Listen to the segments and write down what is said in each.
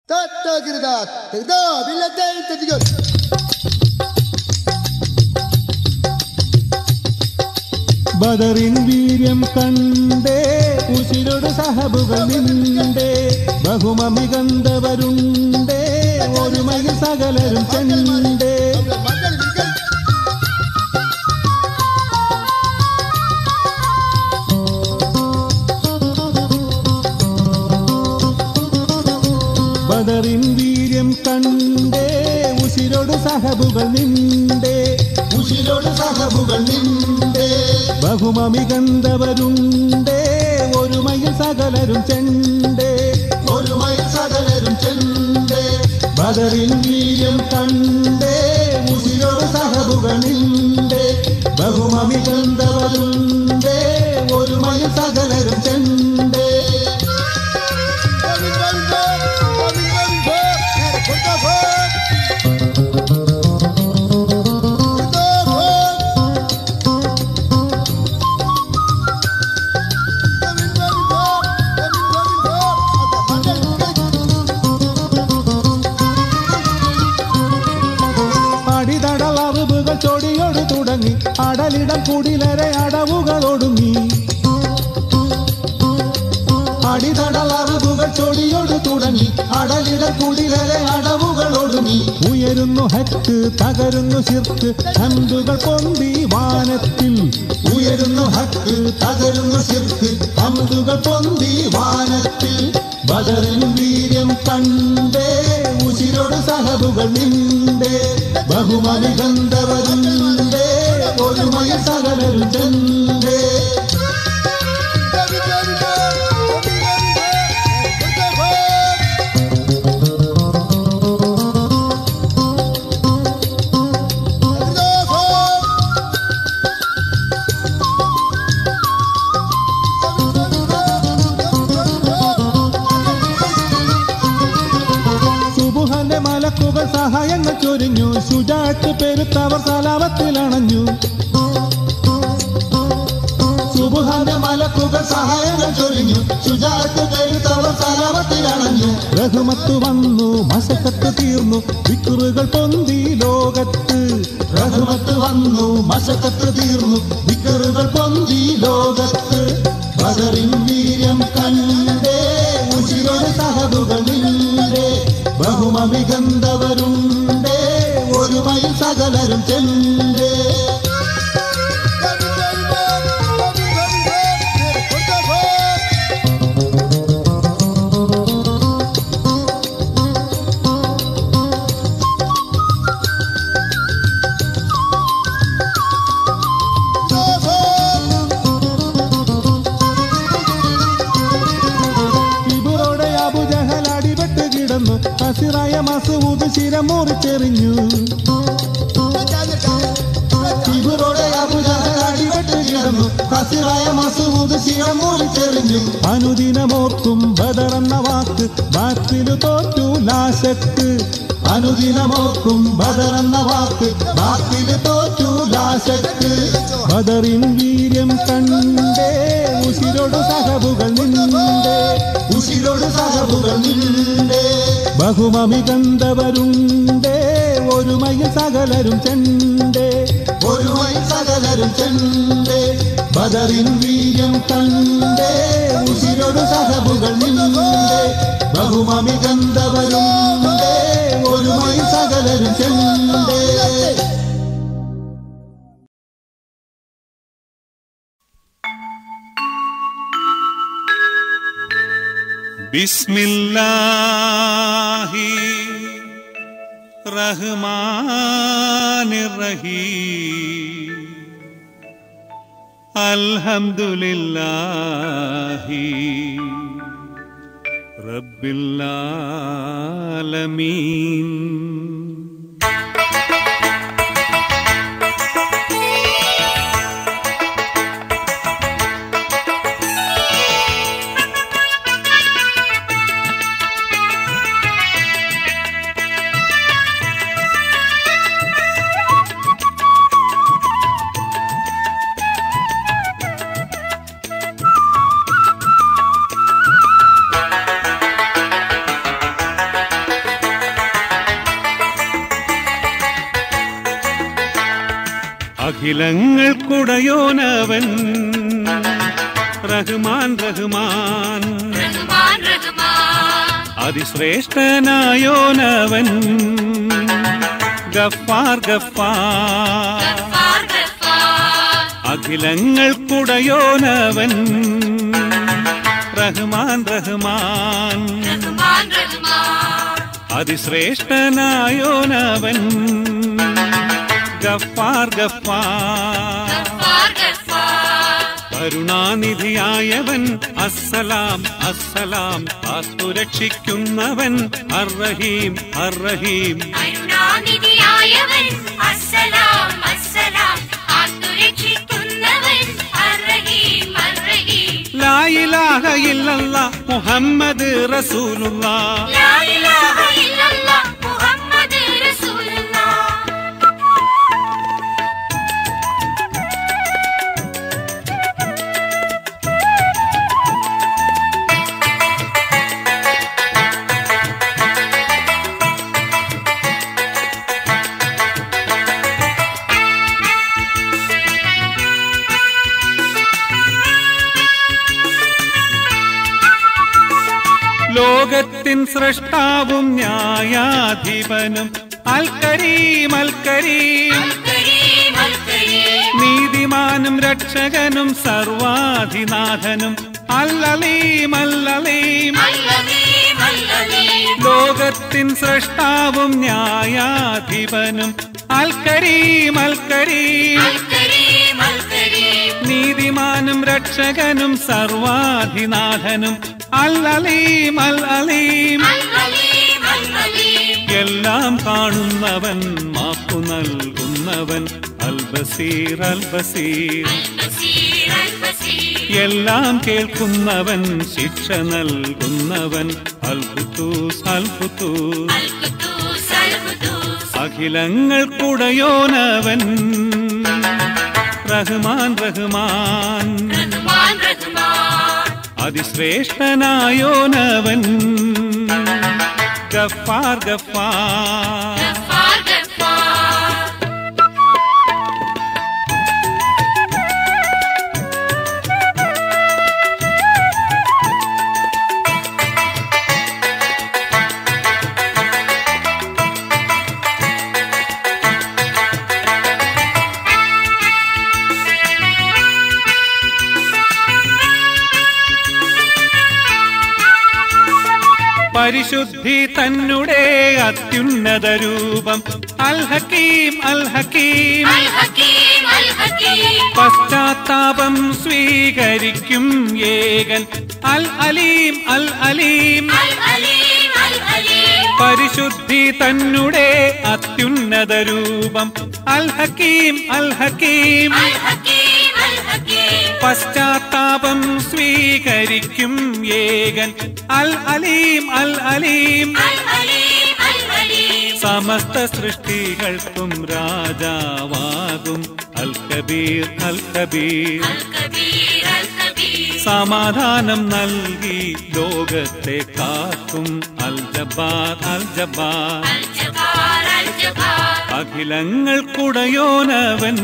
Tagirdat, tagda, billatay, tadigot. ബദറിൻ വീര്യം കണ്ടേ ഉശിരോട് സഹബുകൾ നിണ്ടേ ബഹുമമി കണ്ടവരുണ്ടേ ഒരുമയിൽ സകലരും ചെണ്ടേ Abla, mandal, bilgal. ബദറിൻ വീര്യം കണ്ടേ ഉശിരോട് സഹബുകൾ നിണ്ടേ ഉശിരോട് സഹബുകൾ നിണ്ടേ ബഹുമമി കണ്ടവരുണ്ടേ ഒരുമയിൽ സകലരും ചെണ്ടേ ഒരുമയിൽ സകലരും ചെണ്ടേ ബദറിൻ വീര്യം കണ്ടേ ഉശിരോട് സഹബുകൾ നിണ്ടേ ബഹുമമി കണ്ടവരുണ്ടേ ഒരുമയിൽ സകലരും ചെണ്ടേ Amin, amin, amin, amin, amin. Kurta fok. Kurta fok. Amin, amin, fok. Amin, amin, fok. Abla, mandal, bilgal. അടിതടൽ അറിവുകൾ ചൊടിയോട് തുടങ്ങി അടലിടം കുടിലരെ അടവുകൾ ഒടുങ്ങി അടിതടൽ അറിവുകൾ ചൊടിയോട് തുടങ്ങി അടലിടം കുടിലരെ അടവുകൾ ഒടുങ്ങി ഉയരുന്നു ഹക്ക് തകരുന്നു ശിർക്ക് ഹന്തുകൾ പൊന്തി വാനത്തിൽ ഉയരുന്നു ഹക്ക് തകരുന്നു ശിർക്ക് ഹന്തുകൾ പൊന്തി വാനത്തിൽ ബദറിൻ വീര്യം കണ്ടേ ഉശിരോട് സഹബുകൾ നിണ്ടേ ബഹുമതി ഗന്ധവരുണ്ടേ ഒരുമയ സകലരും ചെണ്ടേ Amin, amin, fok. Amin, amin, fok. Kurta fok. Kurta fok. Amin, amin, fok. Amin, amin, fok. സുബുഹന്റെ മലക്കുകൾ സഹായങ്ങൾ ചൊരിഞ്ഞു ശുചാറ്റ് പെരുത്തവർ സലാപത്തിലണഞ്ഞു സുബുഹന്റെ മലക്കുകൾ സഹായങ്ങൾ ചൊരിഞ്ഞു ശുചാറ്റ് പെരുത്തവർ സലാപത്തിലണഞ്ഞു റഹ്മത്ത് വന്നു മസക്കത്ത് തീർന്നു വിക്കുറുകൾ പൊന്തി ലോകത്ത് റഹ്മത്ത് വന്നു മസക്കത്ത് തീർന്നു വിക്കറുകൾ പൊന്തി ലോകത്ത് ബദറിൻ വീര്യം കണ്ടേ ഉശിരോട് സഹബുകൾ നിണ്ടേ ബഹുമമി ഗന്ധവരുണ്ടേ ഒരുമയിൽ സകലരും ചെണ്ടേ ഇവരോടെ അബുജഹൽ അടിപെട്ട് കിടന്നു ഹസിറായ മസൂദ് ശിരം മുറിച്ചെറിഞ്ഞു ഇവരോടെ അബുജഹൽ അടിപെട്ട് കിടന്നു ഹസിറായ മസൂദ് ശിരം മുറിച്ചെറിഞ്ഞു അനുദിനമോർക്കും ബദറെന്ന വാക്ക് ബാത്തില് തോറ്റു ലാശക്ക് അനുദിനമോർക്കും ബദറെന്ന വാക്ക് ബാത്തില് തോറ്റു ലാശക്ക് ബദറിൻ വീര്യം കണ്ടേ ഉശിരോട് സഹബുകൾ നിണ്ടേ ഉശിരോട് സഹബുകൾ നിണ്ടേ ബഹുമമി കണ്ടവരുണ്ടേ ഒരുമയിൽ സകലരും ചെണ്ടേ ഒരുമയിൽ സകലരും ചെണ്ടേ ബദറിൻ വീര്യം കണ്ടേ ഉശിരോട് സഹബുകൾ നിണ്ടേ ബഹുമമി കണ്ടവരുണ്ടേ ഒരുമയിൽ സകലരും ചെണ്ടേ بسم الله الرحمن الرحيم الحمد لله رب العالمين അഖിലങ്ങൾക്കുടയോനവൻ റഹ്മാൻ റഹ്മാൻ റഹ്മാൻ റഹ്മാൻ അതിശ്രേഷ്ഠനായോനവൻ ഗഫാർ ഗഫാർ ഗഫാർ ഗഫാർ അഖിലങ്ങൾക്കുടയോനവൻ റഹ്മാൻ റഹ്മാൻ റഹ്മാൻ റഹ്മാൻ അതിശ്രേഷ്ഠനായോനവൻ ഗഫാർ ഗഫാർ ഗഫാർ ഗഫാർ കരുണാനിധിയായവൻ അസ്സലാം അസ്സലാം കാത്തുരക്ഷിക്കുന്നവൻ അർറഹീം അർറഹീം കരുണാനിധിയായവൻ അസ്സലാം അസ്സലാം കാത്തുരക്ഷിക്കുന്നവൻ അർറഹീം അർറഹീം ലായിലാഹ ഇല്ലല്ല മുഹമ്മദ് റസൂലുള്ള ലാ ഇലാഹ ഇല്ലല്ലാഹ് മുഹമ്മദ് റസൂലുള്ളാഹ് ലോകത്തിൻ സൃഷ്ടാവും ന്യായാധിപനും അൽ കരീം അൽ കരീം അൽ കരീം അൽ കരീം നീതിമാനും രക്ഷകനും സർവാധിനാഥനും അല്ലലീം അല്ലലീം അല്ലലീം അല്ലലീം ലോകത്തിൻ സൃഷ്ടാവും ന്യായാധിപനും അൽ കരീം അൽ കരീം അൽ കരീം അൽ കരീം നീതിമാനും രക്ഷകനും സർവാധിനാഥനും അല്ലലീം അൽ അലീം അല്ലലീം അല്ലലീം എല്ലാം കാണുന്നവൻ മാപ്പു നൽകുന്നവൻ അൽ ബസീർ അൽ ബസീർ ബസീർ അൽ ബസീർ എല്ലാം കേൾക്കുന്നവൻ ശിക്ഷ നൽകുന്നവൻ അൽ ഖുദൂസ് അൽ ഖുദൂസ് അൽ ഖുദൂസ് അൽ ഖുദൂസ് അഖിലങ്ങൾക്കുടയോനവൻ റഹ്മാൻ റഹ്മാൻ റഹ്മാൻ റഹ്മാൻ അതിശ്രേഷ്ഠനായോനവൻ ഗഫാർ ഗഫാർ ഗഫാർ ഗഫാർ പരിശുദ്ധി തന്നെ അത്യുന്നത രൂപം അൽ ഹക്കീം അൽ ഹക്കീം അൽ ഹകീം അൽ ഹകീം പശ്ചാത്താപം സ്വീകരിക്കും ഏകൻ അൽ അലീം അൽ അലീം അൽ അലീം അൽ അലീം പരിശുദ്ധി തന്നെ അത്യുന്നത രൂപം അൽ ഹക്കീം അൽ ഹക്കീം അൽ ഹകീം അൽ ഹകീം പശ്ചാത്താപം സ്വീകരിക്കും ഏകൻ അൽ അലീം അൽ അലീം അൽ അലീം അൽ അലീം സമസ്ത സൃഷ്ടികൾക്കും രാജാവാകും അൽ കബീർ അൽ കബീർ അൽ കബീർ അൽ കബീർ സമാധാനം നൽകി ലോകത്തെ കാക്കും അൽ ജബ്ബാർ അൽ ജബ്ബാർ അൽ ജബാർ അൽ ജബാർ അഖിലങ്ങൾക്കുടയോനവൻ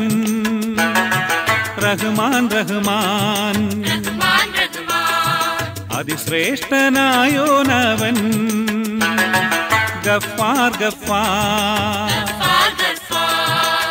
റഹ്മാൻ റഹ്മാൻ റഹ്മാൻ റഹ്മാൻ അതിശ്രേഷ്ഠനായോനവൻ ഗഫാർ ഗഫാർ ഗഫാർ ഗഫാർ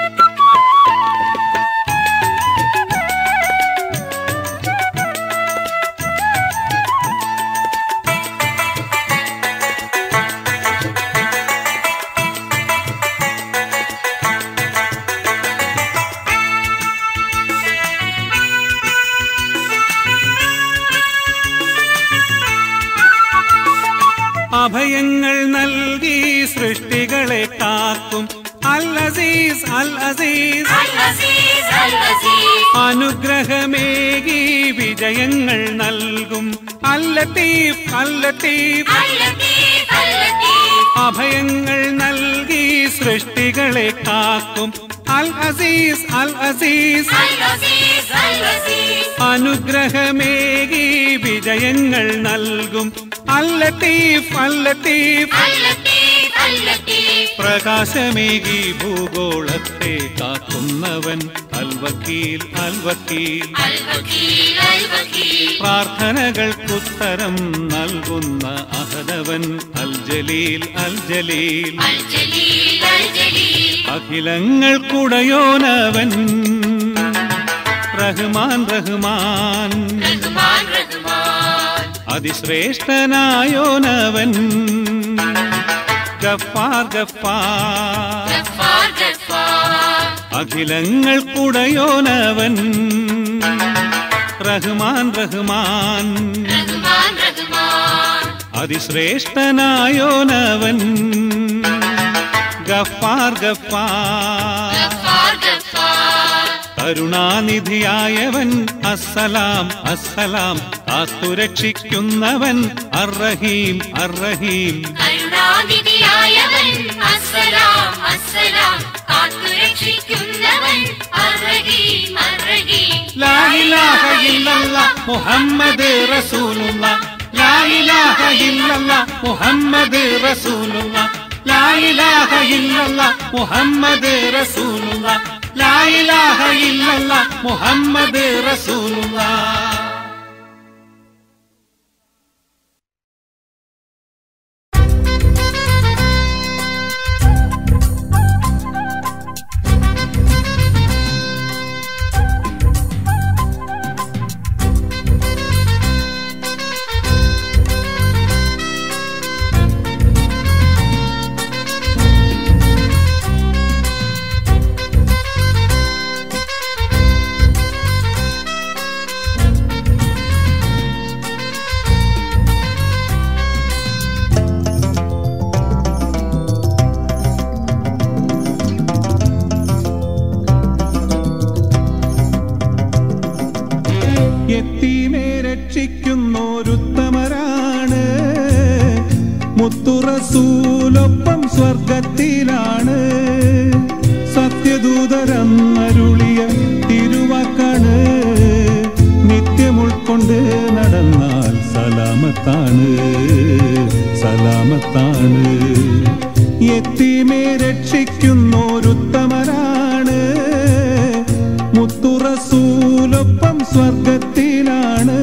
അഭയങ്ങൾ നൽകി സൃഷ്ടികളെ കാക്കും അൽ അസീസ് അൽ അസീസ് അൽ അസീസ് അൽ അസീസ് അനുഗ്രഹമേകി വിജയങ്ങൾ നൽകും അൽ ലത്തീഫ് അൽ ലത്തീഫ് അൽ ലത്തീഫ് അൽ ലത്തീഫ് അഭയങ്ങൾ നൽകി സൃഷ്ടികളെ കാക്കും അൽ അസീസ് അൽ അസീസ് അൽ അസീസ് അൽ അസീസ് അനുഗ്രഹമേകി വിജയങ്ങൾ നൽകും അൽ ലത്തീഫ് അൽ ലത്തീഫ് അൽ ലത്തീഫ് അൽ اللطيف പ്രകാശമേകി ഭൂഗോളത്തെ കാക്കുന്നവൻ അൽവക്കീൽ അൽവക്കീൽ الوكيل الوكيل പ്രാർത്ഥനകൾക്കുത്തരം നൽകുന്ന അഹദവൻ അൽ ജലീൽ അൽ ജലീൽ الجليل الجليل അഖിലങ്ങൾക്കുടയോനവൻ റഹ്മാൻ റഹ്മാൻ رحمن رحمن അതിശ്രേഷ്ഠനായോനവൻ ഗഫാർ ഗഫാർ غفار غفار അഖിലങ്ങൾക്കുടയോനവൻ റഹ്മാൻ റഹ്മാൻ رحمن رحمن അതിശ്രേഷ്ഠനായോനവൻ ഗഫാർ ഗഫാർ غفار غفار കരുണാനിധിയായവൻ അസ്സലാം അസ്സലാം കാത്തുരക്ഷിക്കുന്നവൻ അർറഹീം അർറഹീം കരുണാനിധിയായവൻ അസ്സലാം അസ്സലാം കാത്തുരക്ഷിക്കുന്നവൻ അർറഹീം അർറഹീം ലാ ഇലാഹ ഇല്ലല്ലാഹ് മുഹമ്മദ് റസൂലുള്ളാഹ് ലാ ഇലാഹ ഇല്ലല്ലാഹ് മുഹമ്മദ് റസൂലുള്ളാഹ് ലാ ഇലാഹ ഇല്ലല്ലാഹ് മുഹമ്മദ് റസൂലുള്ളാഹ് ലാ ഇലാഹ ഇല്ലല്ലാഹ് മുഹമ്മദ് റസൂലുള്ളാഹ് എത്തീമേ രക്ഷിക്കുന്നോരുത്തമരാണ് മുത്തുറസൂലൊപ്പം സ്വർഗത്തിലാണ് സത്യദൂതരന്നരുളിയ തിരുവാക്കാണ് നിത്യം ഉൾക്കൊണ്ട് നടന്നാൽ സലാമത്താണ് സലാമത്താണ് എത്തീമേ രക്ഷിക്കുന്നോരുത്തമരാണ് മുത്തുറസൂലൊപ്പം സ്വർഗത്തിലാണ്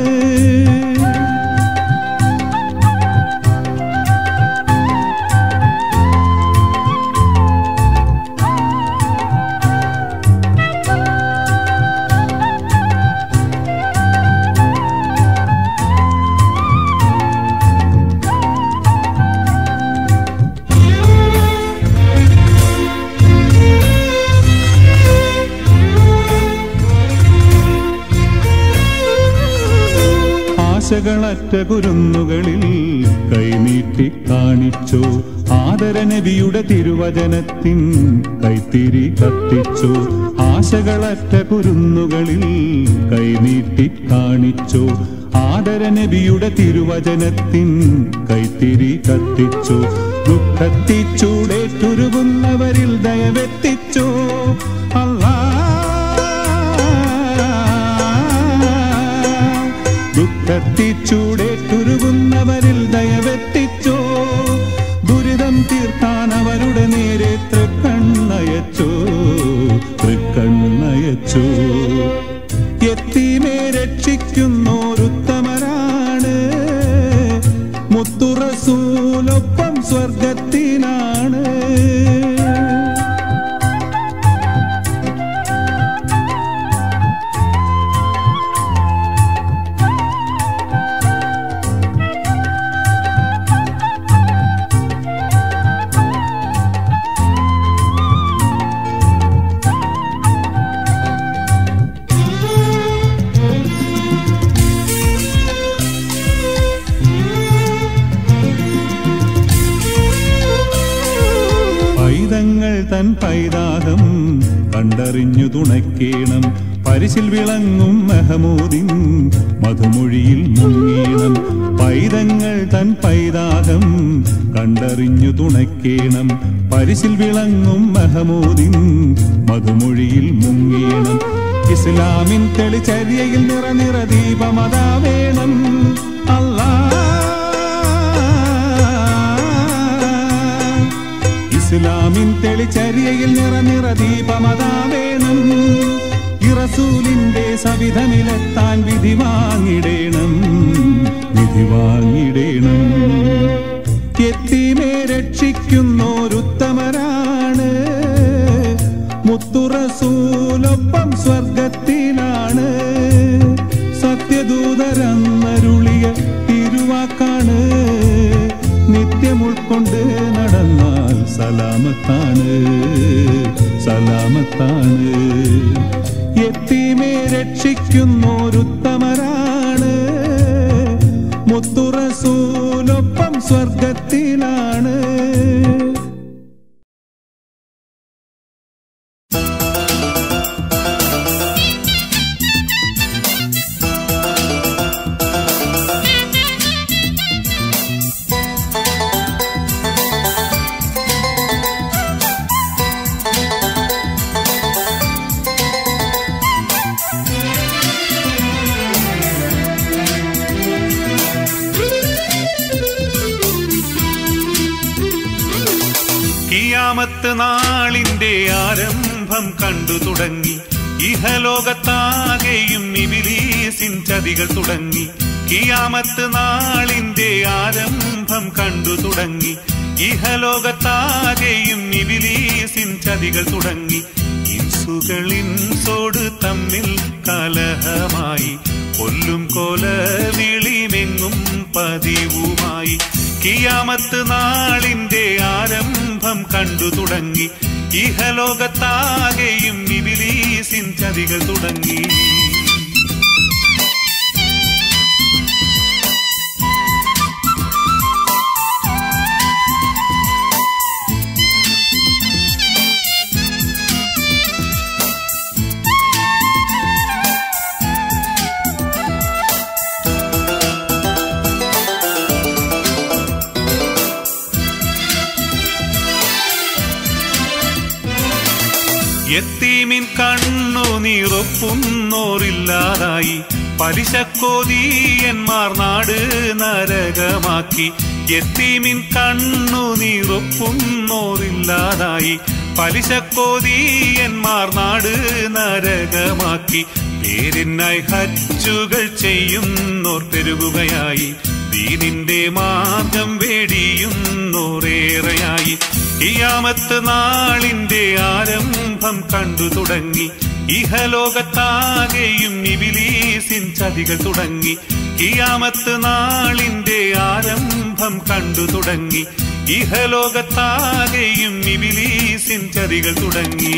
ആശകളറ്റ കുരുന്നുകളിൽ കൈനീട്ടി കാണിച്ചു ആദരനബിയുടെ തിരുവചനത്തിൻ കൈത്തിരി കത്തിച്ചു ആശകളറ്റ കുരുന്നുകളിൽ കൈനീട്ടി കാണിച്ചു ആദരനബിയുടെ തിരുവചനത്തിൻ കൈത്തിരി കത്തിച്ചു ദുഃഖത്തിച്ചൂടേറ്റുരുകുന്നവരിൽ ദയവെത്തിച്ചു അല്ലാ ദുഃഖത്തിച്ചൂടേറ്റുരുകുന്നവരിൽ ദയവെത്തിച്ചോ ദുരിതം തീർക്കാൻ അവരുടെ നേരെ തൃക്കണ്ണയച്ചോ തൃക്കണ്ണയച്ചോ എത്തീമേ രക്ഷിക്കുന്നോരുത്തമരാണ് മുത്തുറസൂലൊപ്പം സ്വർഗത്തിനാണ് പൈതങ്ങൾ തൻ പൈതാഹം കണ്ടറിഞ്ഞു തുണയ്ക്കേണം പരിശിൽ വിളങ്ങും മെഹമൂദിൻ മധുമൊഴിയിൽ മുങ്ങീണം പൈതങ്ങൾ തൻ പൈതാഹം കണ്ടറിഞ്ഞു തുണയ്ക്കേണം പരിശിൽ വിളങ്ങും മെഹമൂദിൻ മധുമൊഴിയിൽ മുങ്ങീണം ഇസ്ലാമിൻ തെളിചര്യയിൽ നിറ നിറ ദീപമതാ വേണം അല്ലാ ഇസ്ലാമിൻ തെളിച്ചര്യയിൽ നിറനിറ ദീപമതാ വേണം ഇറസൂലിന്റെ സവിധമിലെത്താൻ വിധി വാങ്ങിടേണം വിധി വാങ്ങിടേണം എത്തിമേ രക്ഷിക്കുന്നോരുത്തമരാണ് മുത്തുറസൂലൊപ്പം സ്വർഗത്തിലാണ് സത്യദൂതരന്നരുളിയ തിരുവാക്കാണ് നിത്യം ഉൾക്കൊണ്ട് നടന്നാൽ സലാമത്താണ് സലാമത്താണ് എത്തിമേ രക്ഷിക്കുന്നോരുത്തമരാണ് മുത്തുറസൂലൊപ്പം സ്വർഗത്തിലാണ് കിയാമത്ത് നാളിന്റെ ആരംഭം കണ്ടു തുടങ്ങി ഇഹലോകത്താകെയും ഇബിലീസിൻ ചതികൾ തുടങ്ങി കിയാമത്ത് നാളിന്റെ ആരംഭം കണ്ടു തുടങ്ങി ഇഹലോകത്താകെയും ഇബിലീസിൻ ചതികൾ തുടങ്ങി ഇൻസുകളിൻസോട് തമ്മിൽ കലഹമായി കൊല്ലും കൊല വിളിമെങ്ങും പതിവുമായി കിയാമത്ത് നാളിന്റെ ആരംഭം കണ്ടു തുടങ്ങി ഇഹലോകത്താകെയും ഇബിലീസിൻ ചതികൾ തുടങ്ങി എത്തീമിൻ കണ്ണു നീറൊപ്പുന്നോറില്ലാതായി പലിശക്കോതീയന്മാർ നാട് നരകമാക്കി എത്തീമിൻ കണ്ണു നീറൊപ്പുന്നോറില്ലാതായി പലിശക്കോതീയന്മാർ നാട് നരകമാക്കി പേരിനായി ഹജ്ജുകൾ ചെയ്യുന്നോർ പെരുകുകയായി ദീനിന്റെ മാർഗം വേടിയുന്നോറേറെയായി ഇയാമത്ത് നാളിന്റെ ആരംഭം കണ്ടു തുടങ്ങി ഇഹലോകത്താകെയും ഇബിലീസിൻ ചതികൾ തുടങ്ങി ഇയാമത്ത് നാളിന്റെ ആരംഭം കണ്ടു തുടങ്ങി ഇഹലോകത്താകെയും ഇബിലീസിൻ ചതികൾ തുടങ്ങി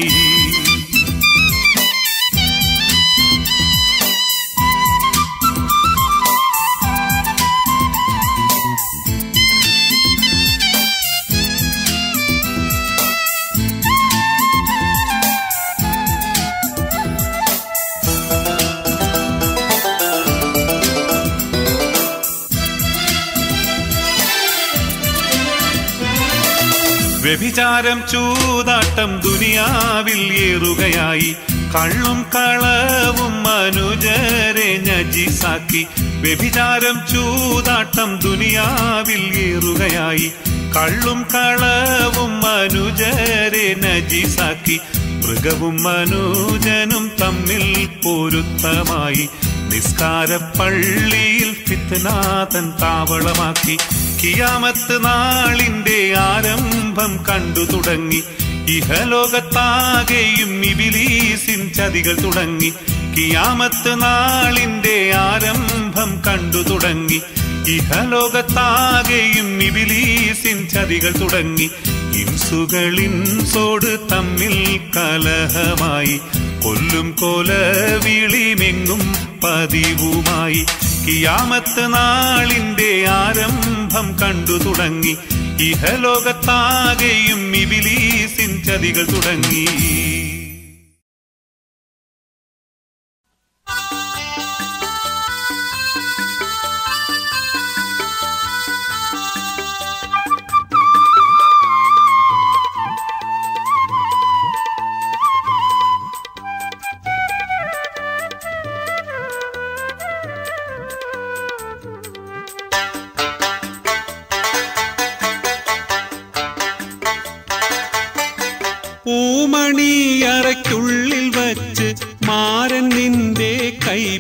വ്യഭിചാരം ചൂതാട്ടം ദുനിയാവിൽ ഏറുകയായി കള്ളും കളവും മനുജരെ നജിസാക്കി വ്യഭിചാരം ചൂതാട്ടം ദുനിയാവിൽ ഏറുകയായി കള്ളും കളവും മനുജരെ നജിസാക്കി മൃഗവും മനുജനും തമ്മിൽ പൊരുത്തമായി നിസ്കാര പള്ളിയിൽ ഫിത്നാഥൻ താവളമാക്കി കിയാമത്ത് നാളിന്റെ ആരംഭം കണ്ടു തുടങ്ങി ഇഹലോകത്താകെയും ഇബിലീസിൻ ചതികൾ തുടങ്ങി കിയാമത്ത് നാളിന്റെ ആരംഭം കണ്ടു തുടങ്ങി ഇഹലോകത്താകെയും ഇബിലീസിൻ ചതികൾ തുടങ്ങി ഇൻസുകളിൻസോട് തമ്മിൽ കലഹമായി കൊല്ലും കൊല വിളിമെങ്ങും പതിവുമായി കിയാമത്ത് നാളിന്റെ ആരംഭം കണ്ടു തുടങ്ങി ഇഹലോകത്താകെയും ഇബിലീസിൻ ചതികൾ തുടങ്ങി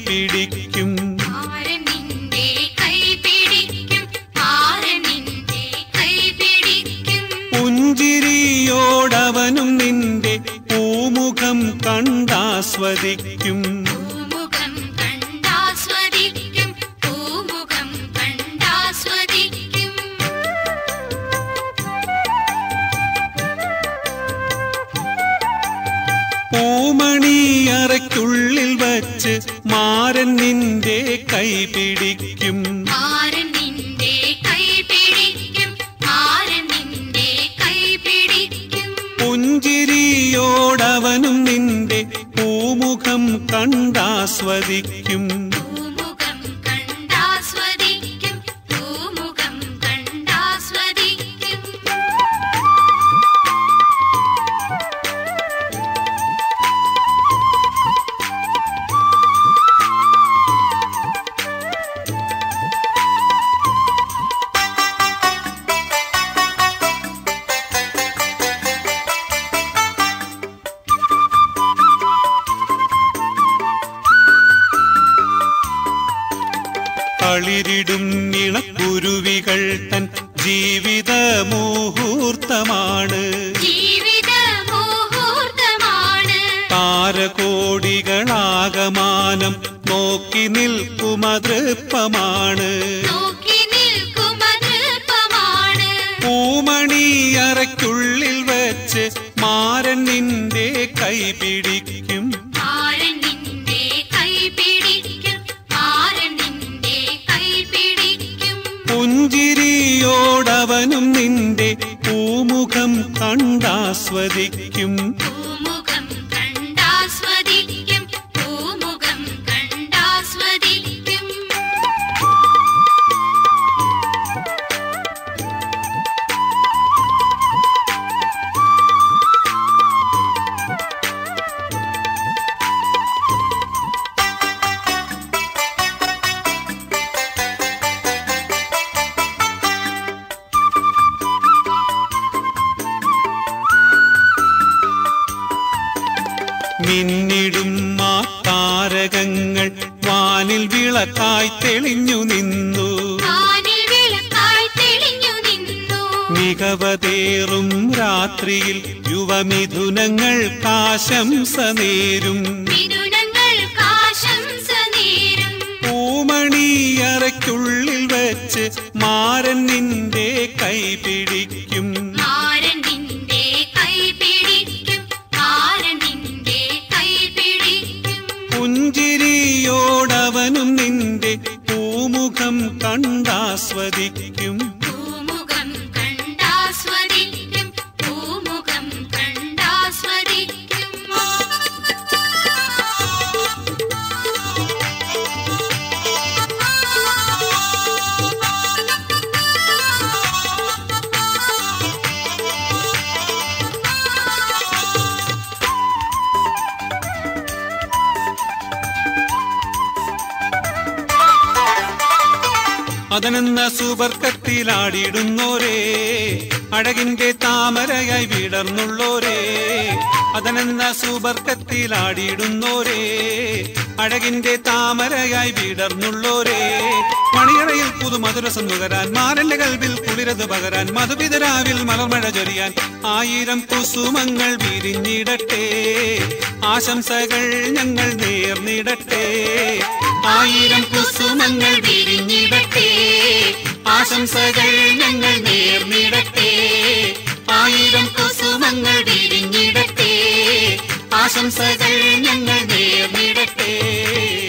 പിടിക്കും ആരൻ നിന്റെ കൈ പിടിക്കും ആരൻ നിന്റെ കൈ പിടിക്കും പുഞ്ചിരിയോടവനും നിന്റെ പൂമുഖം കണ്ടാസ്വദിക്കും പൂമുഖം കണ്ടാസ്വദിക്കും പൂമുഖം കണ്ടാസ്വദിക്കും പൂമണിയറയ്ക്കുള്ളിൽ വച്ച് മാരൻ നിന്റെ കൈ പിടിക്കും ആരൻ നിന്റെ കൈ പിടിക്കും ആരൻ നിന്റെ കൈ പിടിക്കും പുഞ്ചിരിയോടവനും നിന്റെ പൂമുഖം കണ്ടാസ്വദിക്കും പൂമുഖം കണ്ടാസ്വദിക്കും പൂമുഖം കണ്ടാസ്വദിക്കും കളിരിടും ഇണക്കുരുവികൾ തൻ ജീവിത മുഹൂർത്തമാണ് ജീവിത മുഹൂർത്തമാണ് താരകോടികളാകമാനം നോക്കി നിൽക്കുമതൃപ്പമാണ് നോക്കി നിൽക്കുമതൃപ്പമാണ് പൂമണിയറയ്ക്കുള്ളിൽ വെച്ച് മാരൻ നിന്റെ കൈ പിടിക്കും ആരൻ നിന്റെ കൈ പിടിക്കും ആരൻ നിന്റെ കൈ പിടിക്കും പുഞ്ചിരിയോടവനും നിന്റെ പൂമുഖം കണ്ടാസ്വദിക്കും പൂമുഖം കണ്ടാസ്വദിക്കും പൂമുഖം കണ്ടാസ്വദിക്കും മിന്നിടും ആ താരകങ്ങൾ വാനിൽ വിളക്കായി തെളിഞ്ഞു നിന്നു വാനിൽ വിളക്കായി തെളിഞ്ഞു നിന്നു മികവതേറും രാത്രിയിൽ യുവമിഥുനങ്ങൾ കാശംസ നേരും മിഥുനങ്ങൾ കാശംസ നേരും പൂമണിയറയ്ക്കുള്ളിൽ വെച്ച് മാരൻ നിന്റെ കൈ പിടിക്കും ആരൻ നിന്റെ കൈ പിടിക്കും ആരൻ നിന്റെ കൈ പിടിക്കും പുഞ്ചിരിയോടവനും നിന്റെ പൂമുഖം കണ്ടാസ്വദിക്കും പൂമുഖം കണ്ടാസ്വദിക്കും പൂമുഖം കണ്ടാസ്വദിക്കും അതനെന്ന സുവർക്കത്തിലാടിയിടുന്നോരേ അഴകിന്റെ താമരയായി വിടർന്നുള്ളോരേ അതനെന്ന സുവർക്കത്തിലാടിയിടുന്നോരേ അഴകിന്റെ താമരയായി വിടർന്നുള്ളോരേ മണിയറയിൽ പുതുമധുരസം നുകരാൻ മാരന്റെ കൽവിൽ കുളിരത് പകരാൻ മധുപിതരാവിൽ മലർമഴ ചൊരിയാൻ ആയിരം കുസുമങ്ങൾ വിരിഞ്ഞിടട്ടെ ആശംസകൾ ഞങ്ങൾ നേർന്നിടട്ടെ ആയിരം കുസുമങ്ങൾ വിരിഞ്ഞിടട്ടെ ആശംസകൾ ഞങ്ങൾ നേർന്നിടട്ടെ ആയിരം കുസുമങ്ങൾ വിരിഞ്ഞിടട്ടെ ആശംസകൾ ഞങ്ങൾ നേർന്നിടട്ടെ